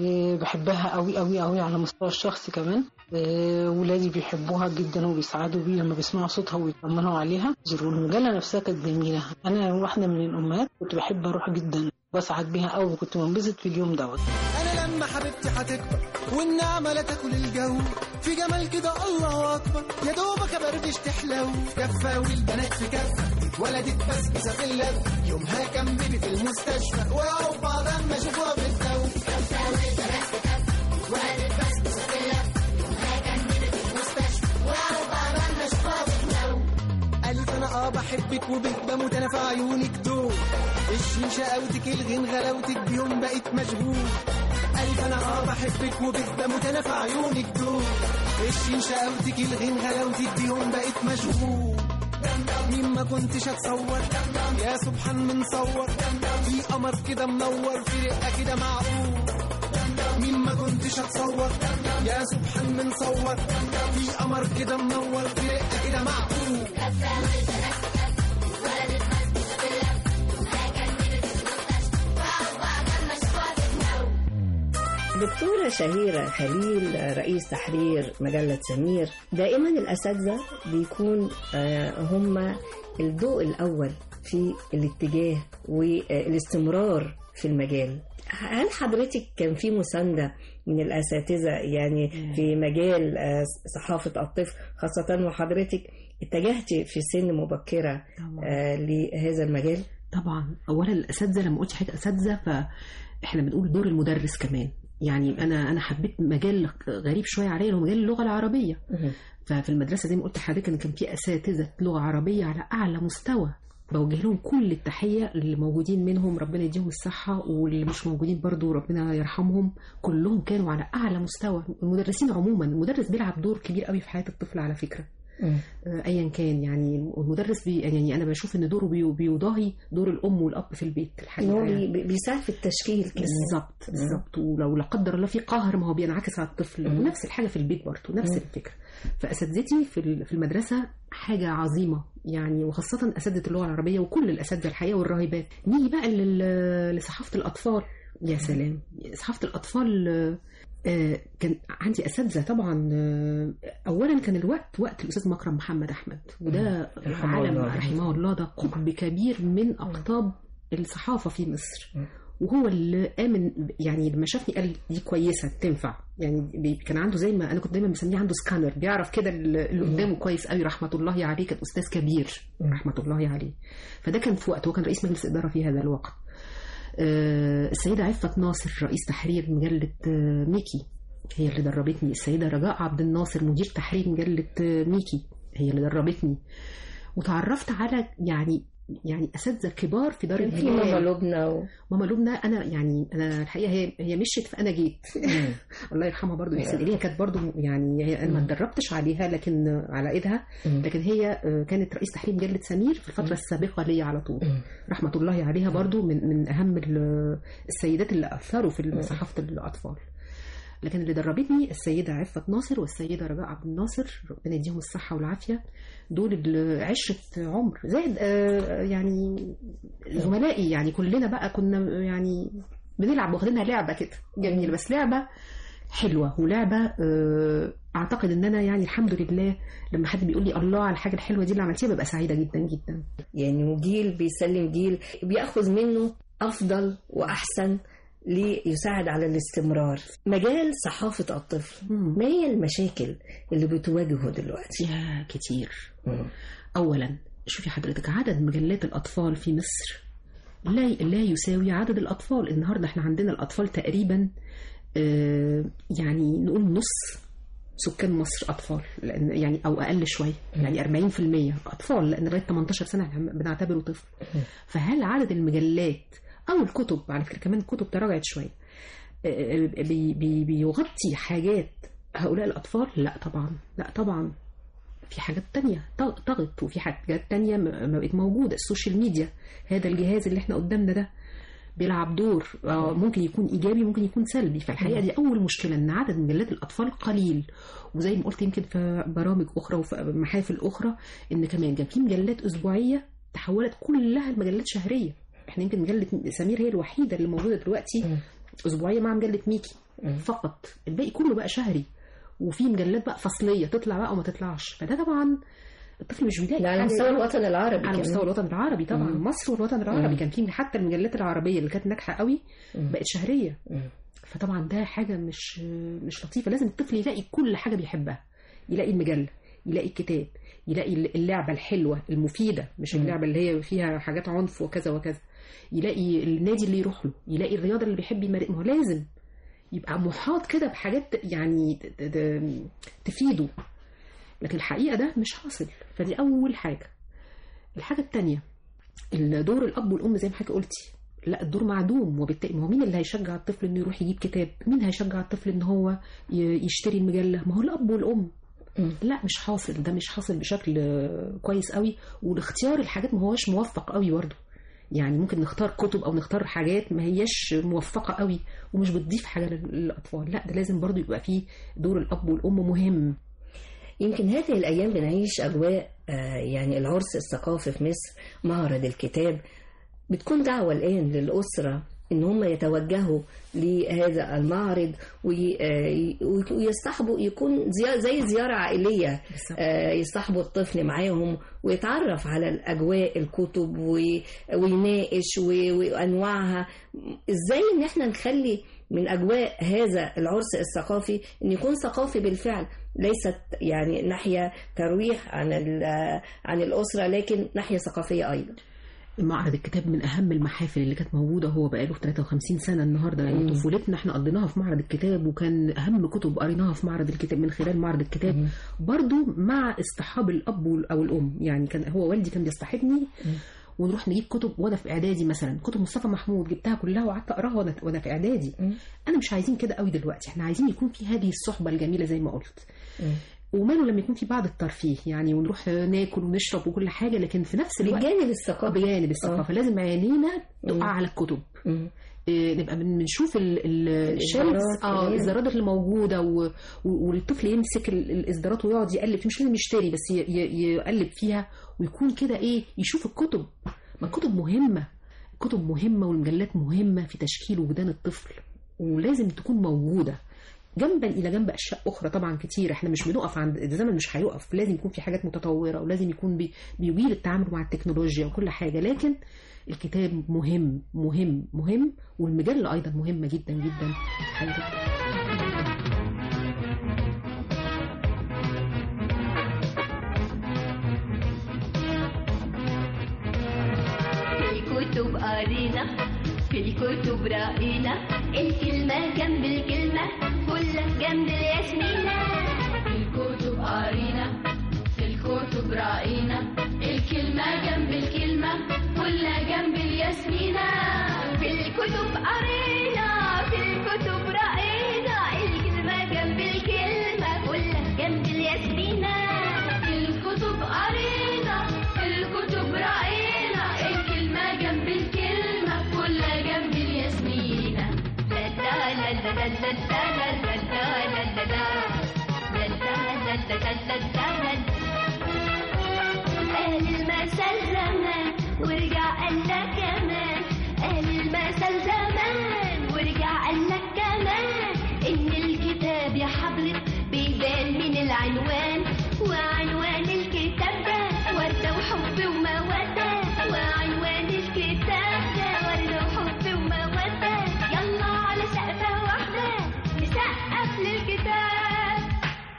S9: وبحبها قوي قوي قوي على مستوى الشخصي كمان إيه، ولادي بيحبوها جدا وبيسعدوا بيها لما بيسمعوا صوتها ويطمنوا عليها المجلة نفسها كانت جميلة أنا واحدة من الأمهات كنت بحب أروح جدا بسعد بيها قوي وكنت بنبسط في اليوم دوت
S10: انا لما حبيبتي هتكبر والنعمه لا تاكل الجو في جمال كده الله اكبر يا دوبك ابردش تحلو كفه والبنات في كفه اتولدت بسبسه في اللف يومها كملت في المستشفى وقعوا بعض اما اشوفوها في الدو كفه والبنات في كفه اتولدت بسبسه في اللف يومها كملت في المستشفى وقعوا بعض اما اشوفوها في الدو قالت انا اه بحبك وبك بموت انا في عيونك دول الشين شقاوتك الغين غلاوتك بيهم بقيت مشغول قالت انا اه بحبك وبك بموت انا في عيونك دول الشين شقاوتك الغين غلاوتك بيهم بقيت مشغول مين ما كنتش اتصور يا سبحان من صور في قمر كده منور في رقه كده معقول مين ما كنتش اتصور يا سبحان من صور في قمر كده منور في رقه كده معقول
S4: دكتورة شهيرة خليل رئيس تحرير مجلة سمير دائما الأساتذة بيكون آه، هم الضوء الأول في الاتجاه والاستمرار في المجال هل حضرتك كان في مساندة من الأساتذة يعني في مجال آه، صحافة الطفل خاصة وحضرتك اتجهت في سن مبكرة آه، لهذا المجال؟
S5: طبعا اولا الاساتذه لما قلت حاجه اساتذه فاحنا بنقول دور المدرس كمان يعني انا انا حبيت مجال غريب شويه عليا اللي هو مجال اللغه العربيه ففي المدرسه زي ما قلت لحضرتك ان كان في اساتذه لغه عربيه على اعلى مستوى بوجه لهم كل التحيه اللي موجودين منهم ربنا يديهم الصحه واللي مش موجودين برضو ربنا يرحمهم كلهم كانوا على اعلى مستوى المدرسين عموما المدرس بيلعب دور كبير قوي في حياه الطفل على فكره آه، ايا كان يعني المدرس بي يعني انا بشوف ان دوره بي- بيضاهي دور الام والاب في البيت
S4: إن
S5: الحقيقه
S4: هو
S5: يعني.
S4: بي- بيساعد في التشكيل كمان.
S5: بالظبط بالظبط ولو لا قدر الله في قهر ما هو بينعكس على الطفل
S4: مم.
S5: ونفس الحاجه في البيت برضه نفس
S4: مم.
S5: الفكره فاساتذتي في ال- في المدرسه حاجه عظيمه يعني وخاصه اساتذه اللغه العربيه وكل الاساتذه الحقيقه والراهبات نيجي بقى لل- لصحافه الاطفال يا سلام صحافه الاطفال آه، آه، كان عندي اساتذه طبعا آه، اولا كان الوقت وقت الاستاذ مكرم محمد احمد وده
S4: رحمه
S5: عالم
S4: الله.
S5: رحمه الله ده قطب كبير من اقطاب الصحافه في مصر وهو اللي امن يعني لما شافني قال دي كويسه تنفع يعني بي- كان عنده زي ما انا كنت دايما مسميه عنده سكانر بيعرف كده اللي اللي قدامه كويس قوي رحمه الله عليه كان استاذ كبير رحمه الله عليه فده كان في وقت هو كان رئيس مجلس اداره في هذا الوقت آه، السيده عفه ناصر رئيس تحرير مجله آه، ميكي هي اللي دربتني السيده رجاء عبد الناصر مدير تحرير مجله آه، ميكي هي اللي دربتني وتعرفت على يعني يعني اساتذه كبار في دار
S4: كان في
S5: الهلال
S4: ماما لبنى و...
S5: ماما لبنى انا يعني انا الحقيقه هي هي مشيت فانا جيت الله يرحمها برضو يحسن اليها كانت برضو يعني هي انا ما اتدربتش عليها لكن على ايدها لكن هي آه، كانت رئيس تحرير مجله سمير في الفتره السابقه ليا على طول رحمه الله عليها برضو من من اهم ال- السيدات اللي اثروا في صحافه الاطفال لكن اللي دربتني السيدة عفة ناصر والسيدة رجاء عبد الناصر ربنا يديهم الصحة والعافية دول اللي عشرة عمر زائد آه، يعني زملائي يعني كلنا بقى كنا يعني بنلعب واخدينها لعبة كده جميل بس لعبة حلوة ولعبة آه، أعتقد إن أنا يعني الحمد لله لما حد بيقول لي الله على الحاجة الحلوة دي اللي عملتيها ببقى سعيدة جدا جدا
S4: يعني وجيل بيسلم جيل بياخذ منه افضل واحسن ليساعد على الاستمرار مجال صحافة الطفل ما هي المشاكل اللي بتواجهه دلوقتي
S5: يا كتير أولا شوفي حضرتك عدد مجلات الأطفال في مصر لا لا يساوي عدد الأطفال النهاردة احنا عندنا الأطفال تقريبا آه، يعني نقول نص سكان مصر أطفال لأن يعني أو أقل شوية يعني 40% أطفال لأن لغاية 18 سنة احنا بنعتبره طفل فهل عدد المجلات أو الكتب على فكرة كمان الكتب تراجعت شوية آه، بي بي بيغطي حاجات هؤلاء الأطفال لا طبعا لا طبعا في حاجات تانية طغ- طغت وفي حاجات تانية ما ما بقت موجودة السوشيال ميديا هذا الجهاز اللي احنا قدامنا ده بيلعب دور آه، ممكن يكون ايجابي ممكن يكون سلبي فالحقيقه دي اول مشكله ان عدد مجلات الاطفال قليل وزي ما قلت يمكن في برامج اخرى وفي محافل اخرى ان كمان كان في مجلات اسبوعيه تحولت كلها لمجلات شهريه احنا يمكن مجله سمير هي الوحيده اللي موجوده دلوقتي اسبوعيه مع مجله ميكي فقط الباقي كله بقى شهري وفي مجلات بقى فصليه تطلع بقى وما تطلعش فده طبعا الطفل مش بيلاقي
S4: ده على
S5: حاجة-
S4: مستوى الوطن العربي
S5: على
S4: كمان.
S5: مستوى الوطن العربي طبعا
S4: مم.
S5: مصر والوطن العربي
S4: مم.
S5: كان في حتى المجلات العربيه اللي كانت ناجحه قوي بقت شهريه فطبعا ده حاجه مش مش لطيفه لازم الطفل يلاقي كل حاجه بيحبها يلاقي المجله يلاقي الكتاب يلاقي اللعبه الحلوه المفيده مش
S4: مم.
S5: اللعبه اللي هي فيها حاجات عنف وكذا وكذا يلاقي النادي اللي يروح له يلاقي الرياضه اللي بيحب يمارسها ما هو لازم يبقى محاط كده بحاجات يعني ت- ت- تفيده لكن الحقيقه ده مش حاصل فدي اول حاجه الحاجه الثانيه الدور الاب والام زي ما حضرتك قلتي لا الدور معدوم وبالتالي ما هو مين اللي هيشجع الطفل انه يروح يجيب كتاب مين هيشجع الطفل ان هو ي- يشتري المجله ما هو الاب والام لا مش حاصل ده مش حاصل بشكل آه، كويس قوي والاختيار الحاجات ما هوش موفق قوي برضه يعني ممكن نختار كتب او نختار حاجات ما هياش موفقه قوي ومش بتضيف حاجه لل- للاطفال لا ده لازم برضه يبقى فيه دور الاب والام مهم
S4: يمكن هذه الأيام بنعيش أجواء آه، يعني العرس الثقافي في مصر معرض الكتاب بتكون دعوة الآن للأسرة ان هم يتوجهوا لهذا المعرض وي- آه، ويصطحبوا يكون زي- زي زياره عائليه
S5: بالظبط.
S4: آه، يصطحبوا الطفل معاهم ويتعرف على الاجواء الكتب وي- ويناقش و- وانواعها ازاي ان احنا نخلي من اجواء هذا العرس الثقافي ان يكون ثقافي بالفعل ليست يعني ناحيه ترويح عن ال- عن الاسره لكن ناحيه ثقافيه ايضا
S5: معرض الكتاب من اهم المحافل اللي كانت موجوده هو بقاله 53 سنه النهارده يعني
S4: مم.
S5: طفولتنا احنا قضيناها في معرض الكتاب وكان اهم كتب قريناها في معرض الكتاب من خلال معرض الكتاب
S4: مم.
S5: برضو مع اصطحاب الاب وال- او الام يعني كان هو والدي كان بيصطحبني ونروح نجيب كتب وانا في اعدادي مثلا كتب مصطفى محمود جبتها كلها وقعدت اقراها وانا وانا في اعدادي
S4: مم.
S5: انا مش عايزين كده قوي دلوقتي احنا عايزين يكون في هذه الصحبه الجميله زي ما قلت وماله لما يكون في بعض الترفيه يعني ونروح ناكل ونشرب وكل حاجه لكن في نفس الوقت
S4: بجانب الثقافه
S5: بجانب الثقافه لازم عينينا
S4: مم.
S5: تقع على الكتب
S4: مم.
S5: إيه، نبقى بن- بنشوف ال- ال-
S4: الإصدارات
S5: الشمس اه
S4: كمان.
S5: الاصدارات اللي موجوده و... و- والطفل يمسك ال- الاصدارات ويقعد يقلب مش لازم يشتري بس ي... ي... يقلب فيها ويكون كده ايه يشوف الكتب ما الكتب مهمه الكتب مهمه والمجلات مهمه في تشكيل وجدان الطفل ولازم تكون موجوده جنبا الى جنب اشياء اخرى طبعا كتير احنا مش بنقف عند الزمن مش هيقف لازم يكون في حاجات متطوره ولازم يكون بي... بيجيل التعامل مع التكنولوجيا وكل حاجه لكن الكتاب مهم مهم مهم والمجله ايضا مهمه جدا جدا حقيقة.
S6: في الكتب قرينا في الكتب رأينا الكلمة جنب الكلمة كلها جنب الياسمينة في الكتب قرينا في الكتب رأينا الكلمة جنب الكلمة كلها جنب الياسمينة في الكتب قرينا في الكتب رأينا الكلمة جنب الكلمة كلها جنب الياسمينة في الكتب قرينا في الكتب رأينا الكلمة جنب الكلمة كلها جنب الياسمينة لا لا لا لا لا لا لا لا لا لا لا لا لا لا لا لا لا أهل المثل زمان ورجع قال لك كمان أهل المثل زمان ورجع قال لك كمان إن الكتاب يا حضرة بيبان من العنوان وعنوان الكتاب ده وردة وحب ومودة وعنوان الكتاب ده وردة وحب ومودة يلا على سقفة واحدة نسقف للكتاب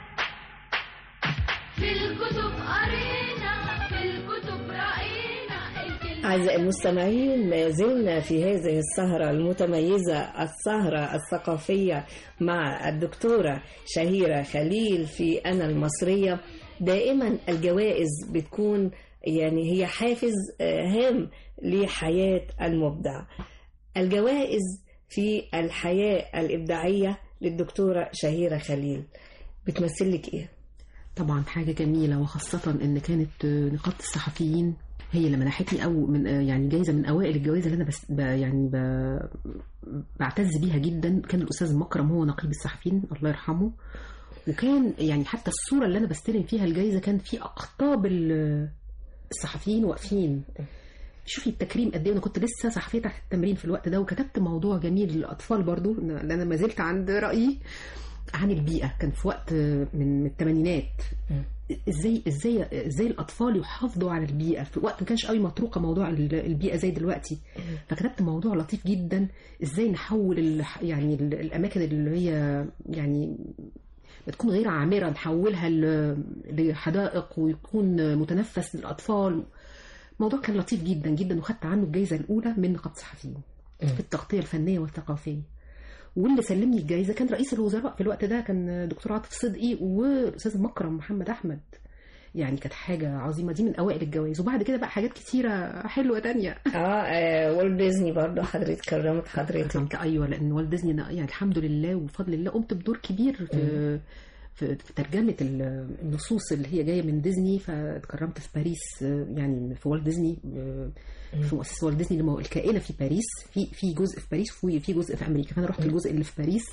S6: في الكتب قرينا في الكتب رأينا الكلمة
S4: أعزائي المستمعين ما زلنا في هذه السهرة المتميزة السهرة الثقافية مع الدكتورة شهيرة خليل في أنا المصرية دائما الجوائز بتكون يعني هي حافز آه، هام لحياة المبدع الجوائز في الحياة الإبداعية للدكتورة شهيرة خليل بتمثل لك إيه؟
S5: طبعا حاجه جميله وخاصه ان كانت آه، نقابه الصحفيين هي اللي منحتني او من آه، يعني جايزه من اوائل الجوائز اللي انا بس ب يعني ب بعتز بيها جدا كان الاستاذ مكرم هو نقيب الصحفيين الله يرحمه وكان يعني حتى الصوره اللي انا بستلم فيها الجايزه كان في اقطاب ال- الصحفيين واقفين شوفي التكريم قد ايه انا كنت لسه صحفيه تحت التمرين في الوقت ده وكتبت موضوع جميل للاطفال برضو لان انا ما زلت عند رايي عن البيئه كان في وقت من من الثمانينات ازاي ازاي ازاي الاطفال يحافظوا على البيئه في وقت ما كانش قوي مطروقه موضوع ال- البيئه زي دلوقتي فكتبت موضوع لطيف جدا ازاي نحول ال- يعني ال- الاماكن اللي هي يعني بتكون غير عامره نحولها ل- لحدائق ويكون متنفس للاطفال موضوع كان لطيف جدا جدا وخدت عنه الجائزه الاولى من نقابه الصحفيين في التغطيه الفنيه والثقافيه واللي سلمني الجائزه كان رئيس الوزراء في الوقت ده كان دكتور عاطف صدقي والاستاذ مكرم محمد احمد يعني كانت حاجه عظيمه دي من اوائل الجوائز وبعد كده بقى حاجات كتيره حلوه تانية
S4: اه, آه والت ديزني برضه حضرتك كرمت حضرتك
S5: كرمت ايوه لان والت ديزني أنا يعني الحمد لله وبفضل الله قمت بدور كبير في في, في ترجمه ال- النصوص اللي هي جايه من ديزني فاتكرمت في باريس آه، يعني في والت ديزني آه، في مؤسسه والت ديزني اللي هو الكائنه في باريس في في جزء في باريس وفي في جزء في امريكا فانا رحت الجزء اللي في باريس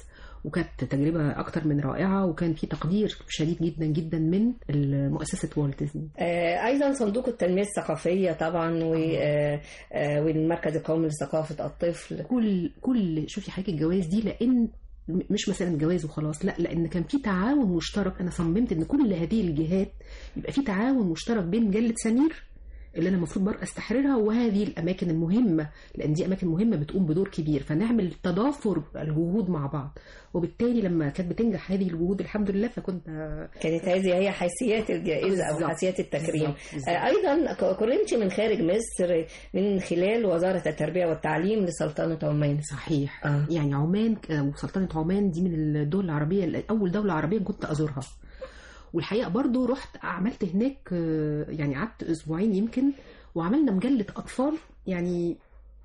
S5: وكانت تجربة أكتر من رائعة وكان في تقدير شديد جدا جدا من مؤسسة والت ديزني
S4: آه، أيضا صندوق التنمية الثقافية طبعا و- آه، آه، والمركز القومي لثقافة الطفل
S5: كل كل شوفي حاجة الجواز دي لأن م- مش مثلا جواز وخلاص لا لان كان في تعاون مشترك انا صممت ان كل هذه الجهات يبقى في تعاون مشترك بين مجله سمير اللي انا المفروض بقى استحررها وهذه الاماكن المهمه لان دي اماكن مهمه بتقوم بدور كبير فنعمل تضافر الجهود مع بعض وبالتالي لما كانت بتنجح هذه الجهود الحمد لله فكنت
S4: كانت هذه هي حيثيات الجائزة أو
S5: بالظبط.
S4: حيثيات التكريم
S5: بالظبط. بالظبط.
S4: آه، أيضا ك- كرمت من خارج مصر من خلال وزارة التربية والتعليم لسلطنة عمان
S5: صحيح
S4: آه.
S5: يعني عمان آه، وسلطنة عمان دي من الدول العربية أول دولة عربية كنت أزورها والحقيقة برضو رحت عملت هناك آه، يعني قعدت أسبوعين يمكن وعملنا مجلة أطفال يعني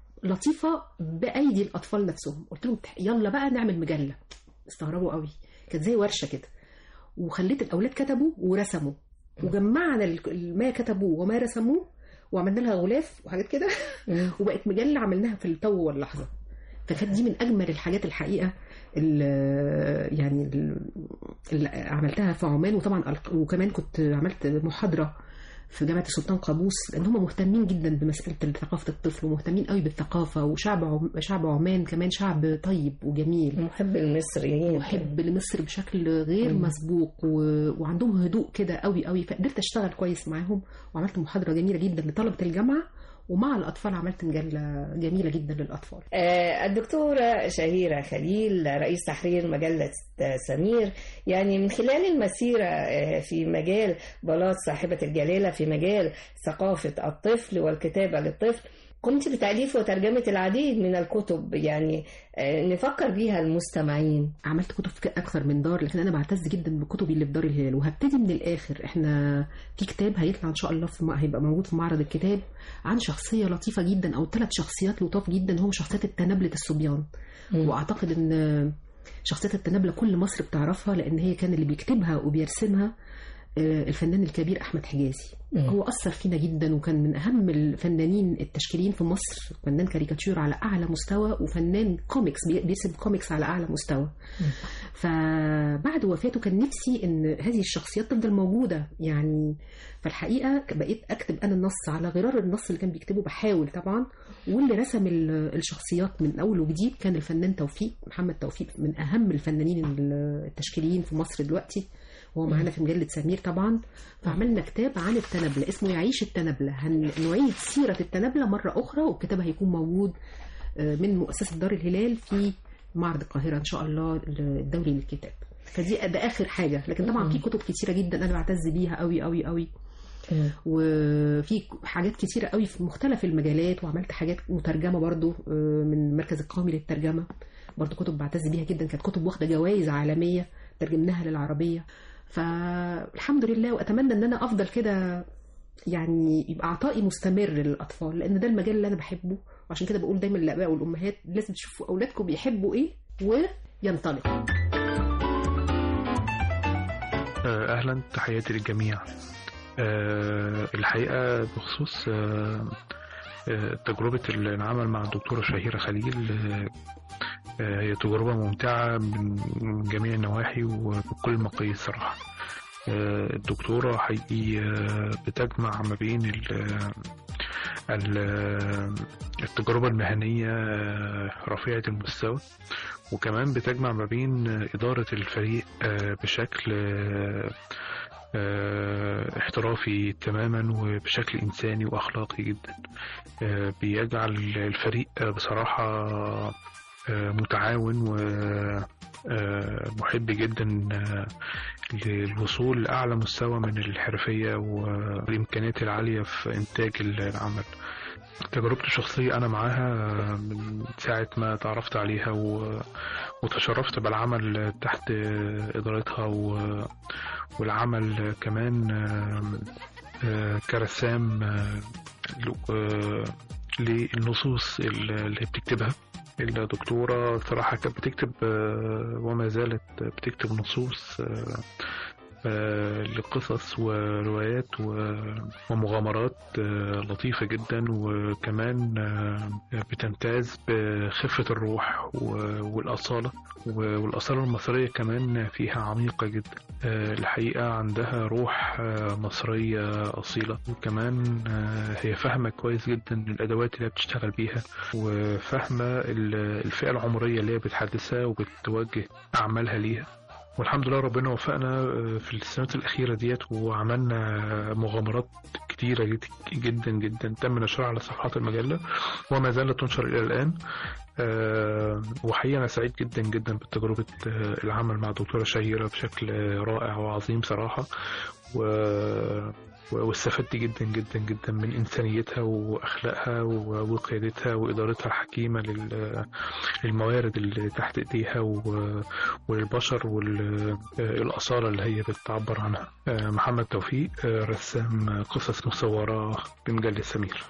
S5: لطيفة بأيدي الأطفال نفسهم قلت لهم "تح- يلا بقى نعمل مجلة استغربوا قوي كانت زي ورشة كده وخليت الأولاد كتبوا ورسموا وجمعنا ال- ما كتبوه وما رسموه وعملنا لها غلاف وحاجات كده وبقت مجله عملناها في التو واللحظه فكانت دي من اجمل الحاجات الحقيقه اللي يعني اللي عملتها في عمان وطبعا ألق- وكمان كنت عملت محاضره في جامعه السلطان قابوس لان هم مهتمين جدا بمساله ثقافه الطفل ومهتمين قوي بالثقافه وشعب عم- شعب عمان كمان شعب طيب وجميل
S4: محب المصريين
S5: محب لمصر بشكل غير
S4: مم.
S5: مسبوق و... وعندهم هدوء كده قوي قوي فقدرت اشتغل كويس معاهم وعملت محاضره جميله جدا لطلبه الجامعه ومع الاطفال عملت مجله جميله جدا للاطفال
S4: آه، الدكتورة شهيرة خليل رئيس تحرير مجلة سمير يعني من خلال المسيرة آه، في مجال بلاط صاحبة الجلالة في مجال ثقافة الطفل والكتابة للطفل قمت بتأليف وترجمة العديد من الكتب يعني آه، نفكر بيها المستمعين
S5: عملت كتب في اكثر من دار لكن انا بعتز جدا بكتبي اللي في دار الهلال وهبتدي من الاخر احنا في كتاب هيطلع ان شاء الله في م- هيبقى موجود في معرض الكتاب عن شخصيه لطيفه جدا او ثلاث شخصيات لطاف جدا هم شخصيات التنابله الصبيان واعتقد ان شخصيه التنابله كل مصر بتعرفها لان هي كان اللي بيكتبها وبيرسمها آه، الفنان الكبير احمد حجازي
S4: مم.
S5: هو اثر فينا جدا وكان من اهم الفنانين التشكيليين في مصر فنان كاريكاتير على اعلى مستوى وفنان كوميكس بي- بيرسم كوميكس على اعلى مستوى فبعد وفاته كان نفسي ان هذه الشخصيات تفضل موجوده يعني فالحقيقه بقيت اكتب انا النص على غرار النص اللي كان بيكتبه بحاول طبعا واللي رسم ال- الشخصيات من اول وجديد كان الفنان توفيق محمد توفيق من اهم الفنانين ال- التشكيليين في مصر دلوقتي وهو معانا في مجله سمير طبعا فعملنا كتاب عن التنابله اسمه يعيش التنابله هنعيد سيره التنابله مره اخرى والكتاب هيكون موجود آه، من مؤسسه دار الهلال في معرض القاهره ان شاء الله الدولي للكتاب فدي ده اخر حاجه لكن طبعا في كتب كتيره جدا انا بعتز بيها قوي قوي قوي وفي حاجات كتيرة قوي في مختلف المجالات وعملت حاجات مترجمة برضو آه، من المركز القومي للترجمة برضو كتب بعتز بيها جدا كانت كتب واخدة جوائز عالمية ترجمناها للعربية فالحمد لله وأتمنى أن أنا أفضل كده يعني يبقى عطائي مستمر للأطفال لأن ده المجال اللي أنا بحبه وعشان كده بقول دايما للآباء والأمهات لازم تشوفوا أولادكم بيحبوا إيه وينطلق
S11: آه، أهلا تحياتي للجميع آه، الحقيقة بخصوص آه، آه، تجربة العمل مع الدكتورة شهيرة خليل آه، آه، هي تجربة ممتعة من من جميع النواحي وبكل المقاييس صراحة آه، الدكتورة حقيقي آه، بتجمع ما بين ال- ال- التجربة المهنية آه، رفيعة المستوى وكمان بتجمع ما بين إدارة الفريق آه، بشكل آه، آه، احترافي تماما وبشكل إنساني وأخلاقي جدا آه، بيجعل الفريق آه، بصراحة آه، متعاون ومحب جدا آه، للوصول لأعلى مستوى من الحرفية والإمكانيات العالية في إنتاج العمل تجربتي الشخصية أنا معاها من ساعة ما تعرفت عليها و... وتشرفت بالعمل تحت إدارتها و... والعمل كمان آم، آه، كرسام آه، ل- آه، للنصوص اللي بتكتبها الدكتورة صراحة كانت بتكتب آه، وما زالت بتكتب نصوص آه، آه، لقصص وروايات و- ومغامرات آه، لطيفة جدا وكمان آه، بتمتاز بخفة الروح و- والأصالة و- والأصالة المصرية كمان فيها عميقة جدا آه، الحقيقة عندها روح آه، مصرية أصيلة وكمان آه، هي فاهمة كويس جدا الأدوات اللي هي بتشتغل بيها وفاهمة ال- الفئة العمرية اللي هي بتحدثها وبتوجه أعمالها ليها والحمد لله ربنا وفقنا آه، في السنوات الأخيرة ديت وعملنا مغامرات كتيرة جد- جدا جدا تم نشرها على صفحات المجلة وما زالت تنشر إلى الآن آه، وحقيقة أنا سعيد جدا جدا بتجربة آه، العمل مع دكتورة شهيرة بشكل آه، رائع وعظيم صراحة و... و- واستفدت جدا جدا جدا من إنسانيتها وأخلاقها و- وقيادتها وإدارتها الحكيمة لل... للموارد اللي تحت إيديها و... وللبشر والأصالة اللي هي بتعبر عنها آه، محمد توفيق آه، رسام قصص مصورة بمجلة سمير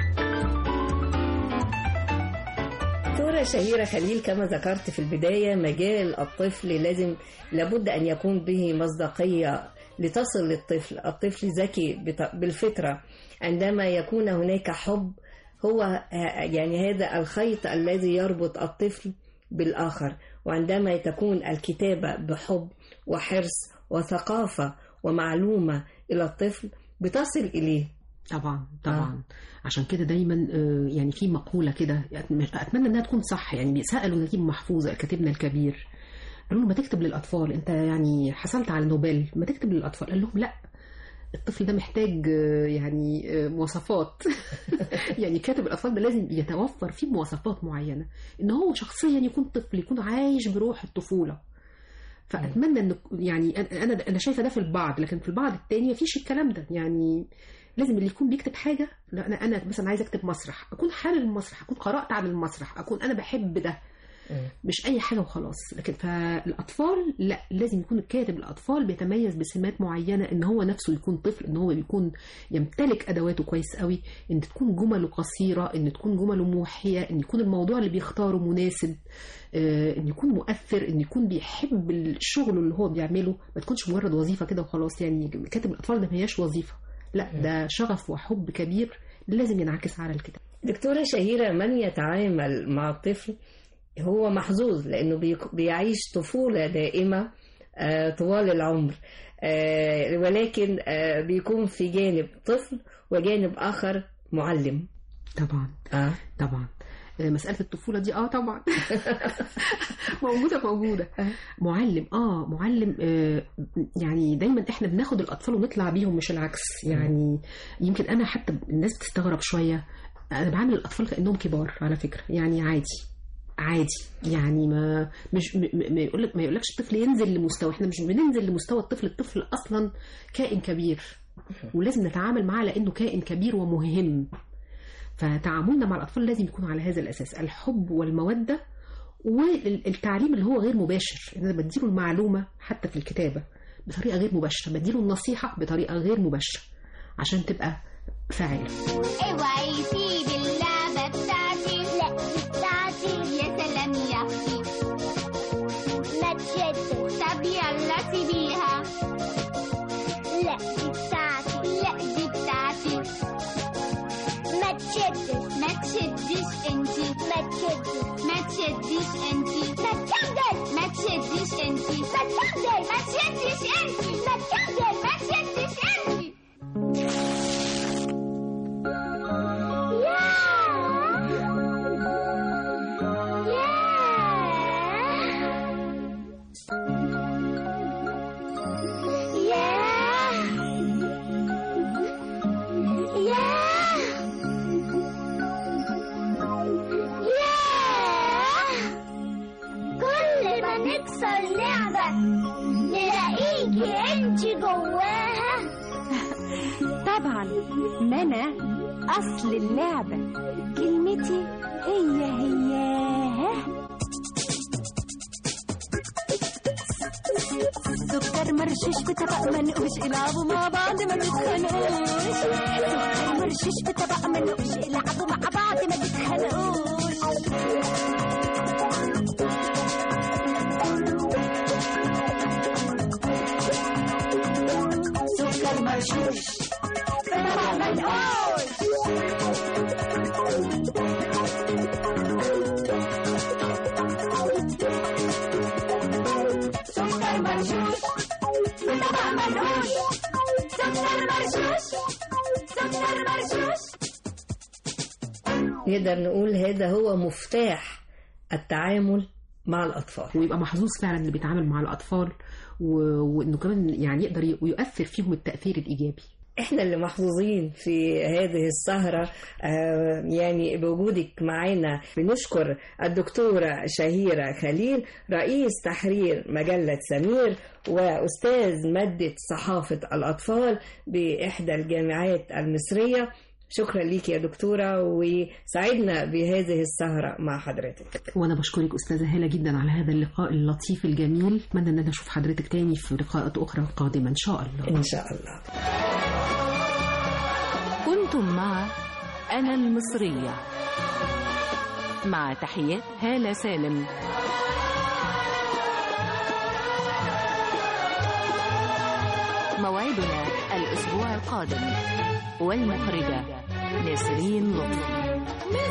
S4: دكتورة شهيرة خليل كما ذكرت في البداية مجال الطفل لازم لابد أن يكون به مصداقية لتصل للطفل الطفل ذكي بط- بالفطرة عندما يكون هناك حب هو ه- يعني هذا الخيط الذي يربط الطفل بالآخر وعندما تكون الكتابة بحب وحرص وثقافة ومعلومة إلى الطفل بتصل إليه
S5: طبعا طبعا عشان كده دايما آه، يعني في مقولة كده أتمنى إنها تكون صح يعني سألوا نجيب محفوظ كاتبنا الكبير قالوا له ما تكتب للأطفال أنت يعني حصلت على نوبل ما تكتب للأطفال قال لهم لا الطفل ده محتاج آه، يعني آه، مواصفات يعني كاتب الأطفال ده لازم يتوفر فيه مواصفات معينة إن هو شخصيا يكون طفل يكون عايش بروح الطفولة فأتمنى إن يعني أنا- أنا أنا شايفة ده في البعض لكن في البعض التاني مفيش الكلام ده يعني لازم اللي يكون بيكتب حاجه لا انا انا مثلا عايز اكتب مسرح اكون حابب المسرح اكون قرات عن المسرح اكون انا بحب ده مش اي حاجه وخلاص لكن فالاطفال لا لازم يكون الكاتب الاطفال بيتميز بسمات معينه ان هو نفسه يكون طفل ان هو بيكون يمتلك ادواته كويس قوي ان تكون جمله قصيره ان تكون جمله موحيه ان يكون الموضوع اللي بيختاره مناسب آه، ان يكون مؤثر ان يكون بيحب الشغل اللي هو بيعمله ما تكونش مجرد وظيفه كده وخلاص يعني كاتب الاطفال ده ما هياش وظيفه لا ده شغف وحب كبير لازم ينعكس على الكتاب
S4: دكتورة شهيرة من يتعامل مع الطفل هو محظوظ لأنه بيك- بيعيش طفولة دائمة آه، طوال العمر آه، ولكن آه، بيكون في جانب طفل وجانب آخر معلم
S5: طبعا
S4: آه.
S5: طبعا آه، مسألة الطفولة دي اه طبعا موجودة موجودة معلم اه معلم آه يعني دايما احنا بناخد الأطفال ونطلع بيهم مش العكس يعني يمكن أنا حتى الناس بتستغرب شوية أنا بعامل الأطفال كأنهم كبار على فكرة يعني عادي عادي يعني ما مش م- م- ما يقول لك ما يقولكش الطفل ينزل لمستوى احنا مش بننزل لمستوى الطفل الطفل اصلا كائن كبير ولازم نتعامل معاه لانه كائن كبير ومهم فتعاملنا مع الأطفال لازم يكون على هذا الأساس الحب والمودة والتعليم اللي هو غير مباشر إن أنا بديله المعلومة حتى في الكتابة بطريقة غير مباشرة بديله النصيحة بطريقة غير مباشرة عشان تبقى فاعلة
S6: اوعي سيب اللعبة بتاعتي لا بتاعتي يا سلام يا اختي ما تشد طب يلا سيبيها لا دي بتاعتي لا دي بتاعتي ما تشدش ما تشديش انتي ما تشدش ما تشديش انتي ما تشدش ما تشديش انتي ما تشدش ما تشديش انتي ما تشدش ما تشديش انتي كل ما نكسر لعبة نلاقيكي انت جواها
S12: طبعا ما انا اصل اللعبه كلمتي هي هياها سكر مرشش في طبق منقوش العبوا مع بعض ما تتخانقوش سكر مرشش في طبق منقوش العبوا مع بعض ما تتخانقوش مرشوش سكر مرشوش
S4: نقدر نقول هذا هو مفتاح التعامل مع الأطفال
S5: ويبقى محظوظ فعلا اللي بيتعامل مع الأطفال و- وإنه كمان يعني يقدر ي- ويؤثر فيهم التأثير الإيجابي
S4: احنا اللي محظوظين في هذه السهرة آه، يعني بوجودك معانا بنشكر الدكتورة شهيرة خليل رئيس تحرير مجلة سمير وأستاذ مادة صحافة الأطفال بإحدى الجامعات المصرية شكرا ليك يا دكتورة وسعدنا بهذه السهرة مع حضرتك
S5: وأنا بشكرك أستاذة هالة جدا على هذا اللقاء اللطيف الجميل أتمنى إن أنا أشوف حضرتك تاني في لقاءات أخرى قادمة إن شاء الله
S4: إن شاء الله
S2: كنتم مع أنا المصرية مع تحيات هالة سالم موعدنا الأسبوع القادم والمخرجة نسرين لطفي